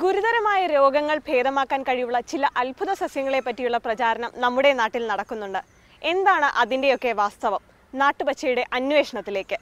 ഗുരുതരമായ രോഗങ്ങൾ ഭേദമാക്കാൻ കഴിവുള്ള ചില അത്ഭുത സസ്യങ്ങളെ പറ്റിയുള്ള പ്രചാരണം നമ്മുടെ നാട്ടിൽ നടക്കുന്നുണ്ട് എന്താണ് അതിൻ്റെയൊക്കെ വാസ്തവം നാട്ടുപച്ചയുടെ അന്വേഷണത്തിലേക്ക്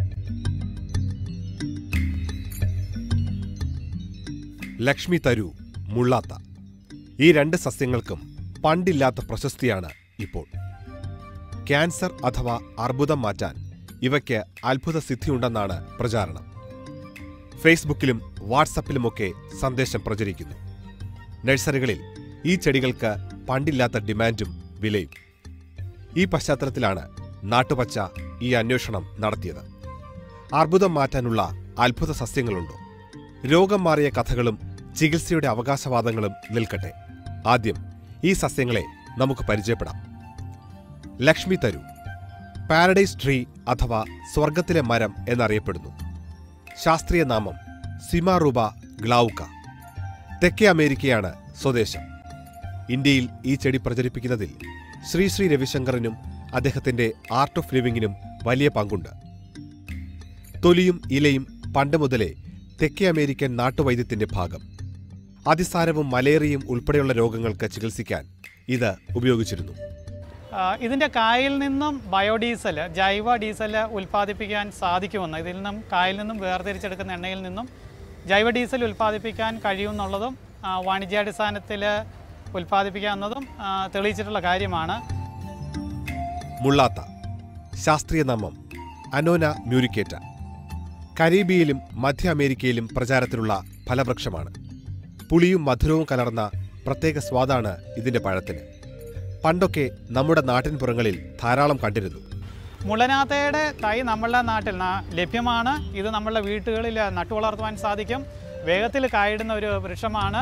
ലക്ഷ്മി തരു മുള്ളാത്ത ഈ രണ്ട് സസ്യങ്ങൾക്കും പണ്ടില്ലാത്ത പ്രശസ്തിയാണ് ഇപ്പോൾ ക്യാൻസർ അഥവാ അർബുദം മാറ്റാൻ ഇവയ്ക്ക് അത്ഭുത സിദ്ധിയുണ്ടെന്നാണ് പ്രചാരണം ഫേസ്ബുക്കിലും വാട്സപ്പിലുമൊക്കെ സന്ദേശം പ്രചരിക്കുന്നു നഴ്സറികളിൽ ഈ ചെടികൾക്ക് പണ്ടില്ലാത്ത ഡിമാൻഡും വിലയും ഈ പശ്ചാത്തലത്തിലാണ് നാട്ടുപച്ച ഈ അന്വേഷണം നടത്തിയത് അർബുദം മാറ്റാനുള്ള അത്ഭുത സസ്യങ്ങളുണ്ടോ രോഗം മാറിയ കഥകളും ചികിത്സയുടെ അവകാശവാദങ്ങളും നിൽക്കട്ടെ ആദ്യം ഈ സസ്യങ്ങളെ നമുക്ക് പരിചയപ്പെടാം ലക്ഷ്മി തരു പാരഡൈസ് ട്രീ അഥവാ സ്വർഗത്തിലെ മരം എന്നറിയപ്പെടുന്നു ശാസ്ത്രീയ നാമം സിമാറുബ ഗ്ലൗക്ക തെക്കേ അമേരിക്കയാണ് സ്വദേശം ഇന്ത്യയിൽ ഈ ചെടി പ്രചരിപ്പിക്കുന്നതിൽ ശ്രീ ശ്രീ രവിശങ്കറിനും അദ്ദേഹത്തിന്റെ ആർട്ട് ഓഫ് ലിവിങ്ങിനും വലിയ പങ്കുണ്ട് തൊലിയും ഇലയും പണ്ട് മുതലേ തെക്കേ അമേരിക്കൻ നാട്ടുവൈദ്യത്തിന്റെ ഭാഗം അതിസാരവും മലേറിയയും ഉൾപ്പെടെയുള്ള രോഗങ്ങൾക്ക് ചികിത്സിക്കാൻ ഇത് ഉപയോഗിച്ചിരുന്നു ആ, ഇതിൻ്റെ കായിൽ നിന്നും ബയോഡീസൽ ജൈവ ഡീസൽ ഉൽപ്പാദിപ്പിക്കാൻ സാധിക്കുമെന്ന് ഇതിൽ നിന്നും കായിൽ നിന്നും വേർതിരിച്ചെടുക്കുന്ന എണ്ണയിൽ നിന്നും ജൈവ ഡീസൽ ഉൽപ്പാദിപ്പിക്കാൻ കഴിയുമെന്നുള്ളതും ആ, വാണിജ്യാടിസ്ഥാനത്തിൽ ഉൽപ്പാദിപ്പിക്കാവുന്നതും ആ, തെളിയിച്ചിട്ടുള്ള കാര്യമാണ് മുള്ളാത്ത ശാസ്ത്രീയ നാമം അനോന മ്യൂരിക്കേറ്റ കരീബിയയിലും മധ്യ അമേരിക്കയിലും പ്രചാരത്തിലുള്ള ഫലവൃക്ഷമാണ് പുളിയും മധുരവും കലർന്ന പ്രത്യേക സ്വാദാണ് ഇതിന്റെ പഴത്തിന് പണ്ടൊക്കെ നമ്മുടെ നാട്ടിൻപുറങ്ങളിൽ ധാരാളം കണ്ടിരുന്നു മുളനാത്തയുടെ തൈ നമ്മളുടെ നാട്ടിൽ ന- ലഭ്യമാണ് ഇത് നമ്മളുടെ വീട്ടുകളിൽ നട്ടുവളർത്തുവാൻ സാധിക്കും വേഗത്തിൽ കായിടുന്ന ഒരു വൃക്ഷമാണ്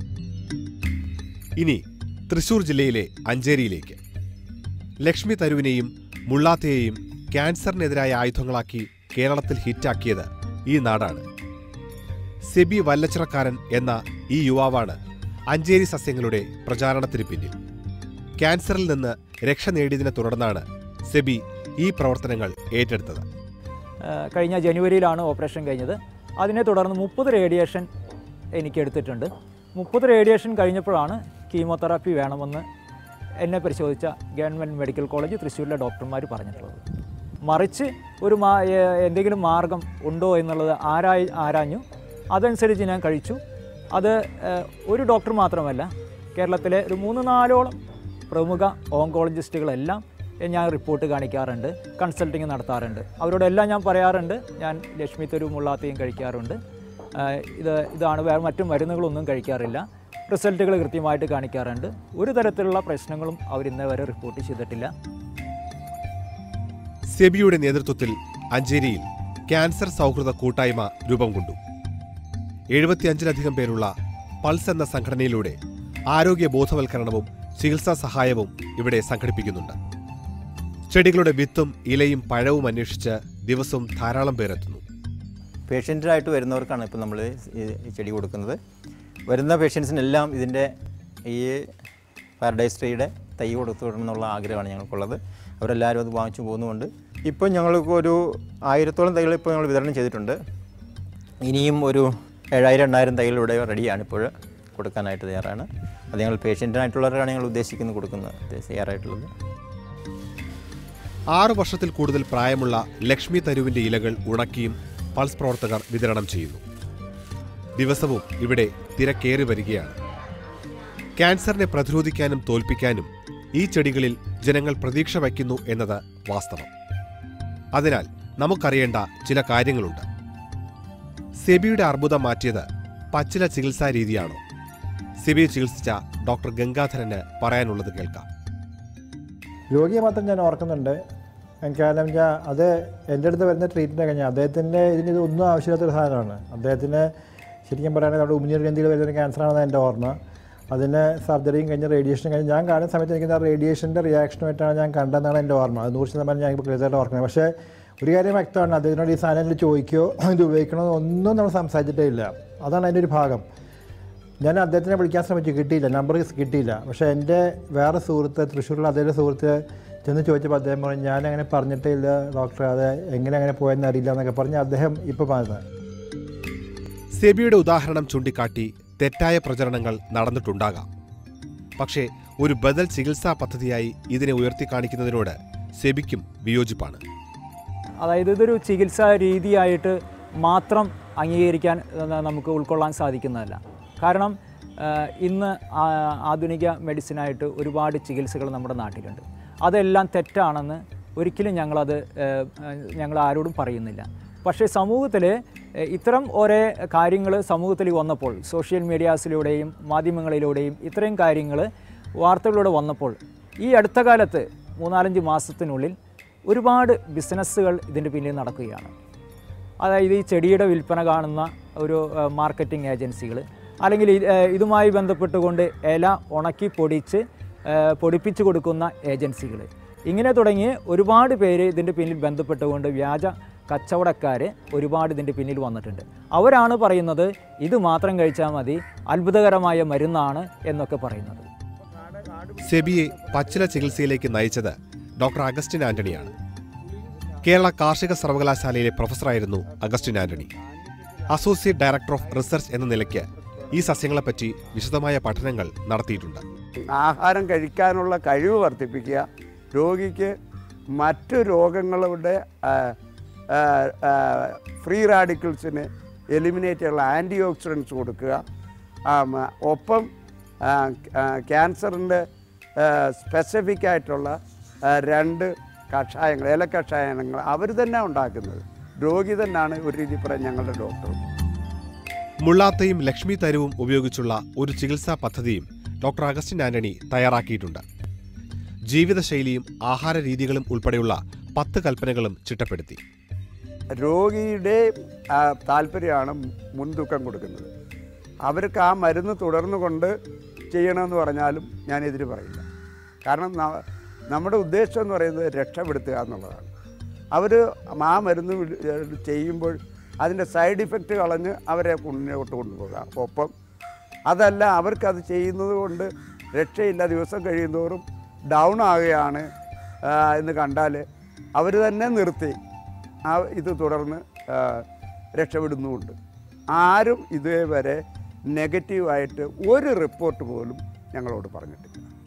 ഇനി തൃശൂർ ജില്ലയിലെ അഞ്ചേരിയിലേക്ക് ലക്ഷ്മി തരുവിനെയും മുള്ളാത്തയെയും ക്യാൻസറിനെതിരായ ആയുധങ്ങളാക്കി കേരളത്തിൽ ഹിറ്റാക്കിയത് ഈ നാടാണ് സെബി വല്ലച്ചിറക്കാരൻ എന്ന ഈ യുവാവാണ് അഞ്ചേരി സസ്യങ്ങളുടെ പ്രചാരണത്തിന് പിന്നിൽ ക്യാൻസറിൽ നിന്ന് രക്ഷ നേടിയതിനെ തുടർന്നാണ് സെബി ഈ പ്രവർത്തനങ്ങൾ ഏറ്റെടുത്തത് ഏഹ് കഴിഞ്ഞ ജനുവരിയിലാണ് ഓപ്പറേഷൻ കഴിഞ്ഞത് അതിനെ തുടർന്ന് മുപ്പത് റേഡിയേഷൻ എനിക്ക് എടുത്തിട്ടുണ്ട് മുപ്പത് റേഡിയേഷൻ കഴിഞ്ഞപ്പോഴാണ് കീമോതെറാപ്പി വേണമെന്ന് എന്നെ പരിശോധിച്ച ഗവൺമെൻറ് മെഡിക്കൽ കോളേജ് തൃശ്ശൂരിലെ ഡോക്ടർമാർ പറഞ്ഞിട്ടുള്ളത് മറിച്ച് ഒരു മാ ഏ- എന്തെങ്കിലും മാർഗം ഉണ്ടോ എന്നുള്ളത് ആരായി ആരാഞ്ഞു അതനുസരിച്ച് ഞാൻ കഴിച്ചു അത് ഏഹ്, ഒരു ഡോക്ടർ മാത്രമല്ല കേരളത്തിലെ ഒരു മൂന്ന് നാലോളം പ്രമുഖ ഓങ്കോളജിസ്റ്റുകളെല്ലാം ഞാൻ റിപ്പോർട്ട് കാണിക്കാറുണ്ട് കൺസൾട്ടിങ് നടത്താറുണ്ട് അവരോടെല്ലാം ഞാൻ പറയാറുണ്ട് ഞാൻ ലക്ഷ്മി തെരു മുള്ളാത്തയും കഴിക്കാറുണ്ട് ആഹ് ഇത് ഇതാണ് വേറെ മറ്റു മരുന്നുകളൊന്നും കഴിക്കാറില്ല റിസൾട്ടുകൾ കൃത്യമായിട്ട് കാണിക്കാറുണ്ട് ഒരു തരത്തിലുള്ള പ്രശ്നങ്ങളും അവർ ഇന്നേ വരെ റിപ്പോർട്ട് ചെയ്തിട്ടില്ല സെബിയുടെ നേതൃത്വത്തിൽ അഞ്ചേരിയിൽ ക്യാൻസർ സൗഹൃദ കൂട്ടായ്മ രൂപം കൊണ്ടു എഴുപത്തിയഞ്ചിലധികം പേരുള്ള പൾസ് എന്ന സംഘടനയിലൂടെ ആരോഗ്യ ബോധവൽക്കരണവും ചികിത്സാ സഹായവും ഇവിടെ സംഘടിപ്പിക്കുന്നുണ്ട് ചെടികളുടെ വിത്തും ഇലയും പഴവും അന്വേഷിച്ച് ദിവസവും ധാരാളം പേരെത്തുന്നു പേഷ്യൻറ്റായിട്ട് വരുന്നവർക്കാണ് ഇപ്പോൾ നമ്മൾ ഈ ഈ ചെടി കൊടുക്കുന്നത് വരുന്ന പേഷ്യൻസിനെല്ലാം ഇതിൻ്റെ ഈ പാരഡൈസ് ട്രീയുടെ തൈ കൊടുത്തു വിടണമെന്നുള്ള ആഗ്രഹമാണ് ഞങ്ങൾക്കുള്ളത് അവരെല്ലാവരും അത് വാങ്ങിച്ചു പോകുന്നുമുണ്ട് ഇപ്പം ഞങ്ങൾക്ക് ഒരു ആയിരത്തോളം തൈകൾ ഇപ്പോൾ ഞങ്ങൾ വിതരണം ചെയ്തിട്ടുണ്ട് ഇനിയും ഒരു ഏഴായിരം എണ്ണായിരം തൈകൾ ഇവിടെ റെഡിയാണ് ഇപ്പോൾ കൊടുക്കാനായിട്ട് തയ്യാറാണ് അത് ഞങ്ങൾ പേഷ്യൻറ്റിനായിട്ടുള്ളവരാണ് ഞങ്ങൾ ഉദ്ദേശിക്കുന്നത് കൊടുക്കുന്നത് തയ്യാറായിട്ടുള്ളത് ആറു വർഷത്തിൽ കൂടുതൽ പ്രായമുള്ള ലക്ഷ്മി തരുവിന്റെ ഇലകൾ ഉണക്കിയും പൾസ് പ്രവർത്തകർ വിതരണം ചെയ്യുന്നു ദിവസവും ഇവിടെ തിരക്കേറി വരികയാണ് ക്യാൻസറിനെ പ്രതിരോധിക്കാനും തോൽപ്പിക്കാനും ഈ ചെടികളിൽ ജനങ്ങൾ പ്രതീക്ഷ വയ്ക്കുന്നു എന്നത് വാസ്തവം അതിനാൽ നമുക്കറിയേണ്ട ചില കാര്യങ്ങളുണ്ട് സെബിയുടെ അർബുദം മാറ്റിയത് പച്ചില ചികിത്സാ രീതിയാണോ സെബിയെ ചികിത്സിച്ച ഡോക്ടർ ഗംഗാധരന് പറയാനുള്ളത് കേൾക്കാം രോഗിയെ മാത്രം ഞാൻ ഓർക്കുന്നുണ്ട് കാരണം വെച്ചാൽ അത് എൻ്റെ അടുത്ത് വരുന്ന ട്രീറ്റ്മെൻറ്റ് കഴിഞ്ഞാൽ അദ്ദേഹത്തിൻ്റെ ഇതിന് ഇത് ഒന്നും ആവശ്യമില്ലാത്തൊരു സാധനമാണ് അദ്ദേഹത്തിന് ശരിക്കും പറയുകയാണെങ്കിൽ നമ്മുടെ ഉമിനീർ ഗ്രന്ഥിയിൽ വരുന്ന ക്യാൻസറാണെന്ന് എൻ്റെ ഓർമ്മ അതിന് സർജറിയും കഴിഞ്ഞ് റേഡിയേഷനും കഴിഞ്ഞ് ഞാൻ കാണുന്ന സമയത്ത് എനിക്ക് ആ റേഡിയേഷൻ്റെ റിയാക്ഷനുമായിട്ടാണ് ഞാൻ കണ്ടതെന്നാണ് എൻ്റെ ഓർമ്മ അത് നൂറ് ശതമാനം ഞാൻ ഇപ്പോൾ ക്ലിയറായിട്ട് ഓർക്കുന്നത് പക്ഷേ ഒരു കാര്യം വ്യക്തമാണ് അദ്ദേഹത്തിനോട് ഈ സാധനം ചോദിക്കുകയോ ഇത് ഉപയോഗിക്കണമെന്നോ ഒന്നും നമ്മൾ സംസാരിച്ചിട്ടേ ഇല്ല അതാണ് അതിൻ്റെ ഒരു ഭാഗം ഞാൻ അദ്ദേഹത്തിനെ വിളിക്കാൻ ശ്രമിച്ചു കിട്ടിയില്ല നമ്പർ കിട്ടിയില്ല പക്ഷേ എൻ്റെ വേറെ സുഹൃത്ത് തൃശ്ശൂരിലുള്ള അദ്ദേഹത്തെ സുഹൃത്ത് ചെന്ന് ചോദിച്ചപ്പോൾ അദ്ദേഹം പറഞ്ഞു ഞാൻ അങ്ങനെ പറഞ്ഞിട്ടേ ഇല്ല ഡോക്ടറെ അത് എങ്ങനെ അങ്ങനെ പോയെന്ന് അറിയില്ല എന്നൊക്കെ പറഞ്ഞ് അദ്ദേഹം ഇപ്പോൾ പറഞ്ഞത് സെബിയുടെ ഉദാഹരണം ചൂണ്ടിക്കാട്ടി തെറ്റായ പ്രചരണങ്ങൾ നടന്നിട്ടുണ്ടാകാം പക്ഷേ ഒരു ബദൽ ചികിത്സാ പദ്ധതിയായി ഇതിനെ ഉയർത്തിക്കാണിക്കുന്നതിനോട് സെബിക്കും വിയോജിപ്പാണ് അതായത് ഇതൊരു ചികിത്സാ രീതിയായിട്ട് മാത്രം അംഗീകരിക്കാൻ ന- നമുക്ക് ഉൾക്കൊള്ളാൻ സാധിക്കുന്നതല്ല കാരണം ആ, ഇന്ന് ആ- ആധുനിക മെഡിസിനായിട്ട് ഒരുപാട് ചികിത്സകൾ നമ്മുടെ നാട്ടിലുണ്ട് അതെല്ലാം തെറ്റാണെന്ന് ഒരിക്കലും ഞങ്ങളത് ആ, ആ, ഞങ്ങൾ ആരോടും പറയുന്നില്ല പക്ഷേ സമൂഹത്തിൽ ഇത്തരം ഓരോ കാര്യങ്ങൾ സമൂഹത്തിൽ വന്നപ്പോൾ സോഷ്യൽ മീഡിയാസിലൂടെയും മാധ്യമങ്ങളിലൂടെയും ഇത്രയും കാര്യങ്ങൾ വാർത്തകളിലൂടെ വന്നപ്പോൾ ഈ അടുത്ത കാലത്ത് മൂന്നാലഞ്ച് മാസത്തിനുള്ളിൽ ഒരുപാട് ബിസിനസ്സുകൾ ഇതിൻ്റെ പിന്നിൽ നടക്കുകയാണ് അതായത് ഈ ചെടിയുടെ വിൽപ്പന കാണുന്ന ഒരു മാർക്കറ്റിംഗ് ഏജൻസികൾ അല്ലെങ്കിൽ ഈ, ഏഹ്, ഇതുമായി ബന്ധപ്പെട്ടുകൊണ്ട് ഇല ഉണക്കി പൊടിച്ച് ഏഹ്, പൊടിപ്പിച്ച് കൊടുക്കുന്ന ഏജൻസികൾ ഇങ്ങനെ തുടങ്ങി ഒരുപാട് പേര് ഇതിൻ്റെ പിന്നിൽ ബന്ധപ്പെട്ടുകൊണ്ട് വ്യാജ കച്ചവടക്കാർ ഒരുപാട് ഇതിൻ്റെ പിന്നിൽ വന്നിട്ടുണ്ട് അവരാണ് പറയുന്നത് ഇത് മാത്രം കഴിച്ചാൽ മതി അത്ഭുതകരമായ മരുന്നാണ് എന്നൊക്കെ പറയുന്നത് സെബിയെ പച്ചില ചികിത്സയിലേക്ക് നയിച്ചത് ഡോക്ടർ അഗസ്റ്റിൻ ആന്റണിയാണ് കേരള കാർഷിക സർവകലാശാലയിലെ പ്രൊഫസറായിരുന്നു Augustine Antony associate director of research എന്ന നിലയ്ക്ക് ഈ സസ്യങ്ങളെപ്പറ്റി വിശദമായ പഠനങ്ങൾ നടത്തിയിട്ടുണ്ട് ആഹാരം കഴിക്കാനുള്ള കഴിവ് വർദ്ധിപ്പിക്കുക രോഗിക്ക് മറ്റു രോഗങ്ങളുടെ ഫ്രീ റാഡിക്കിൾസിനെ എലിമിനേറ്റ് ചെയ്യാനുള്ള ആൻറ്റി ഓക്സിഡൻസ് കൊടുക്കുക ആ, മ, ഒപ്പം ക്യാൻസറിൻ്റെ സ്പെസിഫിക് ആയിട്ടുള്ള ആ, രണ്ട് കഷായങ്ങൾ ഇല കഷായങ്ങൾ അവർ തന്നെ ഉണ്ടാക്കുന്നത് രോഗി തന്നെയാണ് ഒരു രീതി പറയാൻ ഞങ്ങളുടെ ഡോക്ടർ മുള്ളാത്തയും ലക്ഷ്മി തരുവും ഉപയോഗിച്ചുള്ള ഒരു ചികിത്സാ പദ്ധതിയും ഡോക്ടർ അഗസ്റ്റിൻ ആന്റണി തയ്യാറാക്കിയിട്ടുണ്ട് ജീവിതശൈലിയും ആഹാര രീതികളും ഉൾപ്പെടെയുള്ള പത്ത് കൽപ്പനകളും ചിട്ടപ്പെടുത്തി രോഗിയുടെ ആ, താല്പര്യമാണ് മുൻതൂക്കം കൊടുക്കുന്നത് അവർക്ക് ആ മരുന്ന് തുടർന്നു കൊണ്ട് ചെയ്യണമെന്ന് പറഞ്ഞാലും ഞാൻ എതിര് പറയില്ല കാരണം ന- നമ്മുടെ ഉദ്ദേശം എന്ന് പറയുന്നത് രക്ഷപ്പെടുത്തുക എന്നുള്ളതാണ് അവർ ആ മരുന്ന് വിട്- ഏഹ് ചെയ്യുമ്പോൾ അതിൻ്റെ സൈഡ് ഇഫക്റ്റ് കളഞ്ഞ് അവരെ മുന്നോട്ട് കൊണ്ടുപോകുക ഒപ്പം അതല്ല അവർക്കത് ചെയ്യുന്നത് കൊണ്ട് രക്ഷയില്ല ദിവസം കഴിയുന്തോറും ഡൗൺ ആകുകയാണ് ആ, എന്ന് കണ്ടാൽ അവർ തന്നെ നിർത്തി ആ ഇത് തുടർന്ന് ആ, രക്ഷപ്പെടുന്നുമുണ്ട് ആരും ഇതേവരെ നെഗറ്റീവായിട്ട് ഒരു റിപ്പോർട്ട് പോലും ഞങ്ങളോട് പറഞ്ഞിട്ടില്ല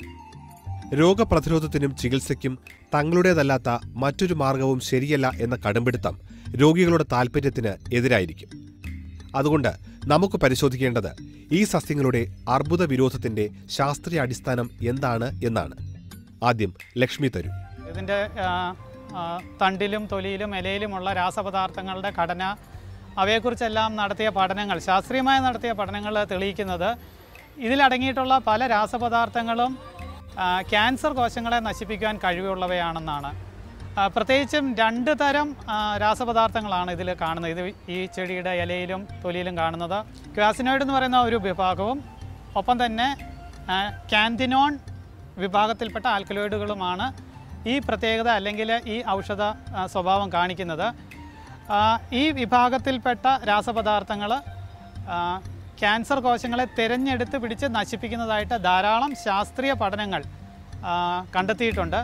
രോഗപ്രതിരോധത്തിനും ചികിത്സയ്ക്കും തങ്ങളുടേതല്ലാത്ത മറ്റൊരു മാർഗവും ശരിയല്ല എന്ന കടുംപിടുത്തം രോഗികളുടെ താൽപ്പര്യത്തിന് എതിരായിരിക്കും അതുകൊണ്ട് നമുക്ക് പരിശോധിക്കേണ്ടത് ഈ സസ്യങ്ങളുടെ അർബുദ വിരോധത്തിന്റെ ശാസ്ത്രീയ അടിസ്ഥാനം എന്താണ് എന്നാണ് ആദ്യം ലക്ഷ്മി തരൂ ഇതിൻ്റെ ആ, ആ, തണ്ടിലും തൊലിയിലും ഇലയിലുമുള്ള രാസപദാർത്ഥങ്ങളുടെ ഘടന അവയെക്കുറിച്ചെല്ലാം നടത്തിയ പഠനങ്ങൾ ശാസ്ത്രീയമായി നടത്തിയ പഠനങ്ങൾ തെളിയിക്കുന്നത് ഇതിലടങ്ങിയിട്ടുള്ള പല രാസപദാർത്ഥങ്ങളും ആ, ക്യാൻസർ കോശങ്ങളെ നശിപ്പിക്കാൻ കഴിവുള്ളവയാണെന്നാണ് ആ, പ്രത്യേകിച്ചും രണ്ട് തരം ആ, രാസപദാർത്ഥങ്ങളാണ് ഇതിൽ കാണുന്നത് ഇത് ഈ ചെടിയുടെ ഇലയിലും തൊലിയിലും കാണുന്നത് ക്വാസിനോയിഡ് എന്ന് പറയുന്ന ഒരു വിഭാഗവും ഒപ്പം തന്നെ ആ, കാന്തിനോൺ വിഭാഗത്തിൽപ്പെട്ട ആൽക്കലോയിഡുകളുമാണ് ഈ പ്രത്യേകത അല്ലെങ്കിൽ ഈ ഔഷധ ആ, സ്വഭാവം കാണിക്കുന്നത് ആ, ഈ വിഭാഗത്തിൽപ്പെട്ട രാസപദാർത്ഥങ്ങൾ ക്യാൻസർ കോശങ്ങളെ തിരഞ്ഞെടുത്ത് പിടിച്ച് നശിപ്പിക്കുന്നതായിട്ട് ധാരാളം ശാസ്ത്രീയ പഠനങ്ങൾ ആ, കണ്ടെത്തിയിട്ടുണ്ട്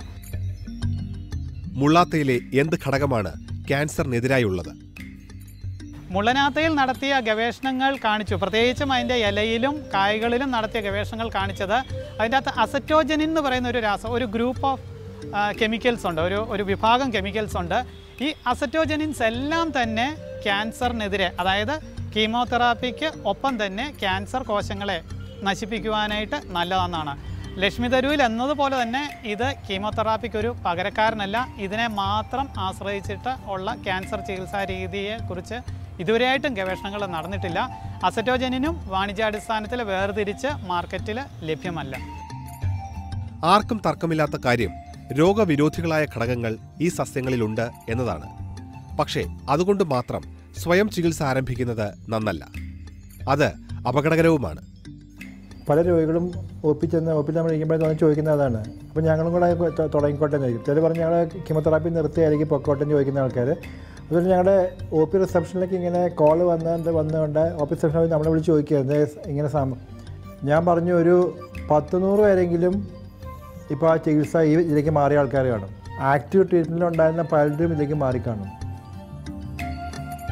മുള്ളാത്തയിലെ എന്ത് ഘടകമാണ് ക്യാൻസറിനെതിരായുള്ളത് മുള്ളനാത്തയിൽ നടത്തിയ ഗവേഷണങ്ങൾ കാണിച്ചു പ്രത്യേകിച്ചും അതിൻ്റെ ഇലയിലും കായ്കളിലും നടത്തിയ ഗവേഷണങ്ങൾ കാണിച്ചത് അതിൻ്റെ അകത്ത് അസറ്റോജനിൻ എന്ന് പറയുന്ന ഒരു രാസ ഒരു ഗ്രൂപ്പ് ഓഫ് കെമിക്കൽസ് ഉണ്ട് ഒരു ഒരു വിഭാഗം കെമിക്കൽസ് ഉണ്ട് ഈ അസറ്റോജനിൻസ് എല്ലാം തന്നെ ക്യാൻസറിനെതിരെ അതായത് കീമോതെറാപ്പിക്ക് ഒപ്പം തന്നെ ക്യാൻസർ കോശങ്ങളെ നശിപ്പിക്കുവാനായിട്ട് നല്ലതെന്നാണ് ലക്ഷ്മി തരൂൽ എന്നതുപോലെ തന്നെ ഇത് കീമോതെറാപ്പിക്ക് ഒരു പകരക്കാരനല്ല ഇതിനെ മാത്രം ആശ്രയിച്ചിട്ട് ഉള്ള ക്യാൻസർ ചികിത്സാ രീതിയെക്കുറിച്ച് ഇതുവരെയായിട്ടും ഗവേഷണങ്ങൾ നടന്നിട്ടില്ല അസറ്റോജനിനും വാണിജ്യാടിസ്ഥാനത്തിൽ വേർതിരിച്ച് മാർക്കറ്റിൽ ലഭ്യമല്ല ആർക്കും തർക്കമില്ലാത്ത കാര്യം രോഗവിരോധികളായ ഘടകങ്ങൾ ഈ സസ്യങ്ങളിലുണ്ട് എന്നതാണ് പക്ഷേ അതുകൊണ്ട് മാത്രം സ്വയം ചികിത്സ ആരംഭിക്കുന്നത് നന്നല്ല അത് അപകടകരവുമാണ് പല രോഗികളും ഒപ്പിച്ചെന്ന് ഒപ്പിൽ നമ്മൾ ഇരിക്കുമ്പോൾ തോന്നി ചോദിക്കുന്നത് അതാണ് അപ്പോൾ ഞങ്ങളും കൂടെ തൊ- തുടങ്ങിക്കോട്ടെ എന്ന് ചോദിക്കും ചില പറഞ്ഞ് ഞങ്ങൾ കീമോതെറാപ്പി നിർത്തിയായിരിക്കും പൊക്കോട്ടെ എന്ന് ചോദിക്കുന്ന ആൾക്കാർ അതുപോലെ ഞങ്ങളുടെ ഒ പി റിസപ്ഷനിലേക്ക് ഇങ്ങനെ കോൾ വന്ന വന്നുകൊണ്ട് ഒ പി റിസപ്ഷനിൽ നമ്മളെ വിളിച്ച് ചോദിക്കുകയായിരുന്നു "ഏ, ഇങ്ങനെ സം ഞാൻ പറഞ്ഞു ഒരു പത്ത് നൂറ് പേരെങ്കിലും ഇപ്പോൾ ആ ചികിത്സ ഈ ഇതിലേക്ക് മാറിയ ആൾക്കാർ കാണും ആക്റ്റീവ് ട്രീറ്റ്മെൻറ്റിൽ ഉണ്ടായിരുന്ന പലരും ഇതിലേക്ക് മാറിക്കാണും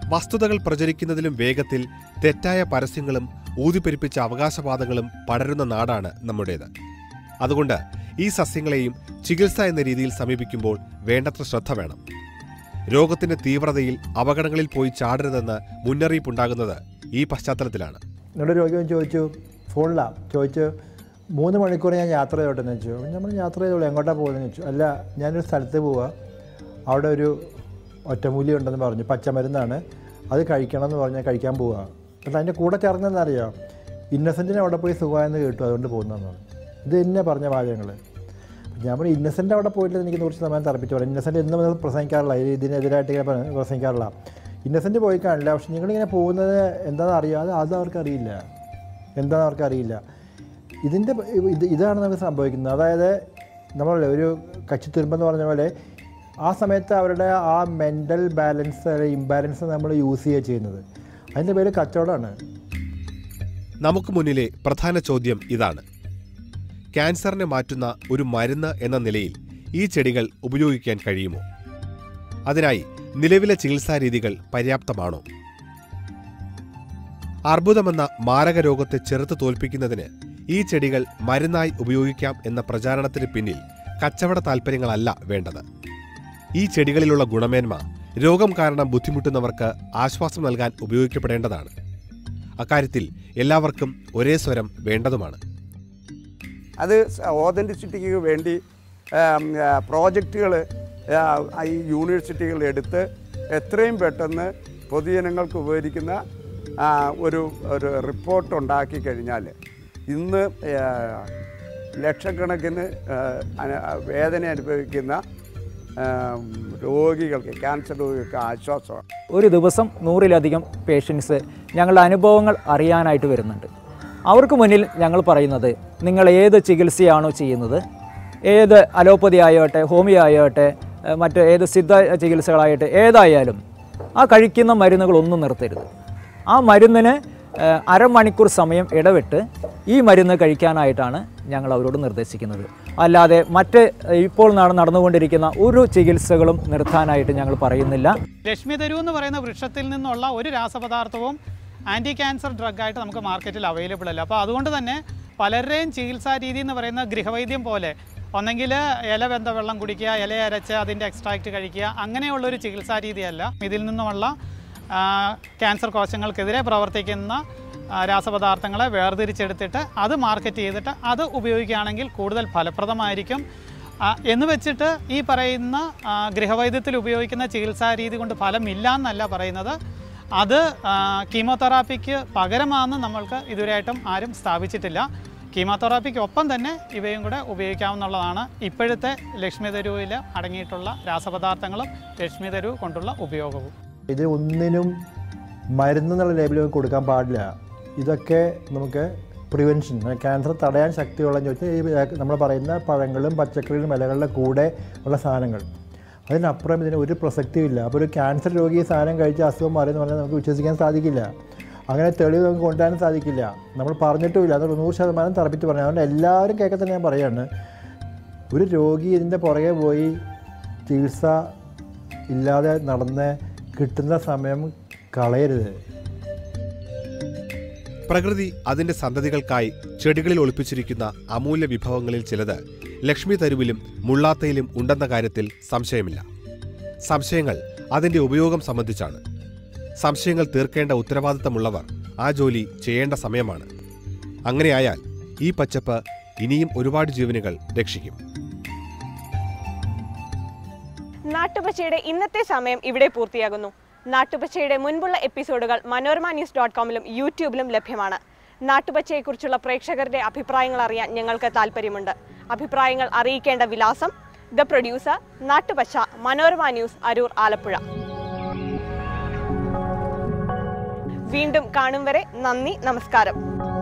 വസ്തുതകൾ പ്രചരിക്കുന്നതിലും വേഗത്തിൽ തെറ്റായ പരസ്യങ്ങളും ഊതിപ്പെരുപ്പിച്ച അവകാശവാദങ്ങളും പടരുന്ന നാടാണ് നമ്മുടേത് അതുകൊണ്ട് ഈ സസ്യങ്ങളെയും ചികിത്സ എന്ന രീതിയിൽ സമീപിക്കുമ്പോൾ വേണ്ടത്ര ശ്രദ്ധ വേണം രോഗത്തിന്റെ തീവ്രതയിൽ അപകടങ്ങളിൽ പോയി ചാടരുതെന്ന് മുന്നറിയിപ്പുണ്ടാകുന്നത് ഈ പശ്ചാത്തലത്തിലാണ് എന്നോട് രോഗി വന്ന് ചോദിച്ചു ഫോണിലാണ് ചോദിച്ചു മൂന്ന് മണിക്കൂർ ഞാൻ യാത്ര ചെയ്തോട്ടെ എന്ന് വെച്ചു നമ്മൾ യാത്ര ചെയ്തോളൂ എങ്ങോട്ടാണ് പോകുന്നതെന്ന് ചോദിച്ചു അല്ല ഞാനൊരു സ്ഥലത്ത് പോവുക അവിടെ ഒരു ഒറ്റമൂലി ഉണ്ടെന്ന് പറഞ്ഞു പച്ചമരുന്നാണ് അത് കഴിക്കണം എന്ന് പറഞ്ഞാൽ കഴിക്കാൻ പോവുക എന്നിട്ട് അതിൻ്റെ കൂടെ ചേർന്നതെന്നറിയോ ഇന്നസെൻറ്റിന് അവിടെ പോയി സുഖമായെന്ന് കേട്ടു അതുകൊണ്ട് പോകുന്നതെന്ന് പറഞ്ഞു ഇത് തന്നെ പറഞ്ഞ വാചകങ്ങൾ ഞാൻ പറഞ്ഞു ഇന്നസെൻ്റ് അവിടെ പോയിട്ട് എനിക്ക് നൂറ് ശതമാനം തറപ്പിച്ചു പറയാം ഇന്നസെൻ്റ് എന്നും ഇത് പ്രസംഗിക്കാറില്ല ഇത് ഇതിനെതിരായിട്ട് ഇങ്ങനെ പ്ര- പ്രസംഗിക്കാറില്ല ഇന്നസെൻ്റ് പോയി കാണില്ല പക്ഷെ നിങ്ങളിങ്ങനെ പോകുന്നത് എന്താണെന്ന് അറിയാതെ അത് അവർക്കറിയില്ല എന്താണെന്ന് അവർക്കറിയില്ല ഇതിൻ്റെ പ- ഇത് ഇതാണ് നമുക്ക് സംഭവിക്കുന്നത് അതായത് നമ്മൾ ഒരു കച്ചിത്തുരുമ്പെന്ന് പറഞ്ഞ പോലെ ആ സമയത്ത് അവരുടെ ആ മെൻ്റൽ ബാലൻസ് ഇംബാലൻസ് നമ്മൾ യൂസ് ചെയ്യുക ചെയ്യുന്നത് അതിൻ്റെ പേര് കച്ചവടമാണ് നമുക്ക് മുന്നിലെ പ്രധാന ചോദ്യം ഇതാണ് ക്യാൻസറിനെ മാറ്റുന്ന ഒരു മരുന്ന് എന്ന നിലയിൽ ഈ ചെടികൾ ഉപയോഗിക്കാൻ കഴിയുമോ അതിനായി നിലവിലെ ചികിത്സാ രീതികൾ പര്യാപ്തമാണോ അർബുദമെന്ന മാരക രോഗത്തെ ചെറുത്ത് തോൽപ്പിക്കുന്നതിന് ഈ ചെടികൾ മരുന്നായി ഉപയോഗിക്കാം എന്ന പ്രചാരണത്തിന് പിന്നിൽ കച്ചവട താൽപ്പര്യങ്ങളല്ല വേണ്ടത് ഈ ചെടികളിലുള്ള ഗുണമേന്മ രോഗം കാരണം ബുദ്ധിമുട്ടുന്നവർക്ക് ആശ്വാസം നൽകാൻ ഉപയോഗിക്കപ്പെടേണ്ടതാണ് അക്കാര്യത്തിൽ എല്ലാവർക്കും ഒരേ സ്വരം വേണ്ടതുമാണ് അത് ഓതൻറ്റിസിറ്റിക്ക് വേണ്ടി പ്രോജക്റ്റുകൾ ഈ യൂണിവേഴ്സിറ്റികൾ എടുത്ത് എത്രയും പെട്ടെന്ന് പൊതുജനങ്ങൾക്ക് ഉപകരിക്കുന്ന ആ, ഒരു ഒരു റിപ്പോർട്ട് ഉണ്ടാക്കി കഴിഞ്ഞാൽ ഇന്ന് ആ, ലക്ഷക്കണക്കിന് ആ, അന- വേദന അനുഭവിക്കുന്ന ആ, രോഗികൾക്ക് ക്യാൻസർ രോഗികൾക്ക് ആശ്വാസമാണ് ഒരു ദിവസം നൂറിലധികം പേഷ്യൻസ് ഞങ്ങളുടെ അനുഭവങ്ങൾ അറിയാനായിട്ട് വരുന്നുണ്ട് അവർക്ക് മുന്നിൽ ഞങ്ങൾ പറയുന്നത് നിങ്ങൾ ഏത് ചികിത്സയാണോ ചെയ്യുന്നത് ഏത് അലോപ്പതി ആയോട്ടെ ഹോമിയോ ആയോട്ടെ ഏഹ് മറ്റ് ഏത് സിദ്ധ ചികിത്സകളായിട്ട് ഏതായാലും ആ കഴിക്കുന്ന മരുന്നുകളൊന്നും നിർത്തരുത് ആ മരുന്നിന് ഏഹ് അരമണിക്കൂർ സമയം ഇടവിട്ട് ഈ മരുന്ന് കഴിക്കാനായിട്ടാണ് ഞങ്ങൾ അവരോട് നിർദ്ദേശിക്കുന്നത് അല്ലാതെ മറ്റ് ഇപ്പോൾ നട- നടന്നുകൊണ്ടിരിക്കുന്ന ഒരു ചികിത്സകളും നിർത്താനായിട്ട് ഞങ്ങൾ പറയുന്നില്ല ലക്ഷ്മി തരു എന്ന് പറയുന്ന വൃക്ഷത്തിൽ നിന്നുള്ള ഒരു രാസപദാർത്ഥവും ആൻറ്റി ക്യാൻസർ ഡ്രഗായിട്ട് നമുക്ക് മാർക്കറ്റിൽ അവൈലബിൾ അല്ല അപ്പോൾ അതുകൊണ്ട് തന്നെ പലരുടെയും ചികിത്സാ രീതി എന്ന് പറയുന്ന ഗൃഹവൈദ്യം പോലെ ഒന്നെങ്കിൽ ഇല വെന്ത വെള്ളം കുടിക്കുക ഇല അരച്ച് അതിൻ്റെ എക്സ്ട്രാക്റ്റ് കഴിക്കുക അങ്ങനെയുള്ളൊരു ചികിത്സാ രീതിയല്ല ഇതിൽ നിന്നുമുള്ള ആ, ക്യാൻസർ കോശങ്ങൾക്കെതിരെ പ്രവർത്തിക്കുന്ന ആ, രാസപദാർത്ഥങ്ങളെ വേർതിരിച്ചെടുത്തിട്ട് അത് മാർക്കറ്റ് ചെയ്തിട്ട് അത് ഉപയോഗിക്കുകയാണെങ്കിൽ കൂടുതൽ ഫലപ്രദമായിരിക്കും ആ, എന്ന് വെച്ചിട്ട് ഈ പറയുന്ന ആ, ഗൃഹവൈദ്യത്തിൽ ഉപയോഗിക്കുന്ന ചികിത്സാ രീതി കൊണ്ട് ഫലമില്ല എന്നല്ല പറയുന്നത് അത് ആ, കീമോതെറാപ്പിക്ക് പകരമാണെന്ന് നമ്മൾക്ക് ഇതുവരെയായിട്ടും ആരും സ്ഥാപിച്ചിട്ടില്ല കീമോതെറാപ്പിക്ക് ഒപ്പം തന്നെ ഇവയും കൂടെ ഉപയോഗിക്കാവുന്നതാണ് ഇപ്പോഴത്തെ ലക്ഷ്മി തരുവിൽ അടങ്ങിയിട്ടുള്ള രാസപദാർത്ഥങ്ങളും ലക്ഷ്മി തരു കൊണ്ടുള്ള ഉപയോഗവും ഇത് ഒന്നിനും മരുന്ന് എന്നുള്ള ലേബിൾ കൊടുക്കാൻ പാടില്ല ഇതൊക്കെ നമുക്ക് പ്രിവെൻഷൻ ക്യാൻസർ തടയാൻ ശക്തിയുള്ളതെന്ന് ചോദിച്ചാൽ ഈ നമ്മൾ പറയുന്ന പഴങ്ങളും പച്ചക്കറികളും ഇലകളുടെ കൂടെ ഉള്ള സാധനങ്ങൾ അതിനപ്പുറം ഇതിന് ഒരു പ്രസക്തിയും ഇല്ല അപ്പോൾ ഒരു ക്യാൻസർ രോഗി ഈ സാധനം കഴിച്ച അസുഖം മാറിയെന്ന് പറഞ്ഞാൽ നമുക്ക് വിശ്വസിക്കാൻ സാധിക്കില്ല അങ്ങനെ തെളിവ് നമുക്ക് കൊണ്ടുവരാൻ സാധിക്കില്ല നമ്മൾ പറഞ്ഞിട്ടുമില്ല അത് നൂറ് ശതമാനം തറപ്പിച്ച് പറഞ്ഞു അതുകൊണ്ട് എല്ലാവരും കേൾക്കാൻ തന്നെ ഞാൻ പറയാണ് ഒരു രോഗി ഇതിൻ്റെ പുറകെ പോയി ചികിത്സ ഇല്ലാതെ നടന്ന് കിട്ടുന്ന സമയം കളയരുത് പ്രകൃതി അതിന്റെ സന്തതികൾക്കായി ചെടികളിൽ ഒളിപ്പിച്ചിരിക്കുന്ന അമൂല്യ വിഭവങ്ങളിൽ ചിലത് ലക്ഷ്മി തരുവിലും മുള്ളാത്തയിലും ഉണ്ടെന്ന കാര്യത്തിൽ സംശയമില്ല സംശയങ്ങൾ അതിന്റെ ഉപയോഗം സംബന്ധിച്ചാണ് സംശയങ്ങൾ തീർക്കേണ്ട ഉത്തരവാദിത്തമുള്ളവർ ആ ജോലി ചെയ്യേണ്ട സമയമാണ് അങ്ങനെയായാൽ ഈ പച്ചപ്പ് ഇനിയും ഒരുപാട് ജീവനുകൾ രക്ഷിക്കും നാട്ടുപച്ചയുടെ ഇന്നത്തെ സമയം ഇവിടെ പൂർത്തിയാകുന്നു നാട്ടുപച്ചയുടെ മുൻപുള്ള എപ്പിസോഡുകൾ മനോരമ ന്യൂസ് ഡോട്ട് കോമിലും യൂട്യൂബിലും ലഭ്യമാണ് നാട്ടുപച്ചയെക്കുറിച്ചുള്ള പ്രേക്ഷകരുടെ അഭിപ്രായങ്ങൾ അറിയാൻ ഞങ്ങൾക്ക് താല്പര്യമുണ്ട് അഭിപ്രായങ്ങൾ അറിയിക്കേണ്ട വിലാസം the producer Nattupacha Manorama news Aroor Alappuzha വീണ്ടും കാണും വരെ നന്ദി നമസ്കാരം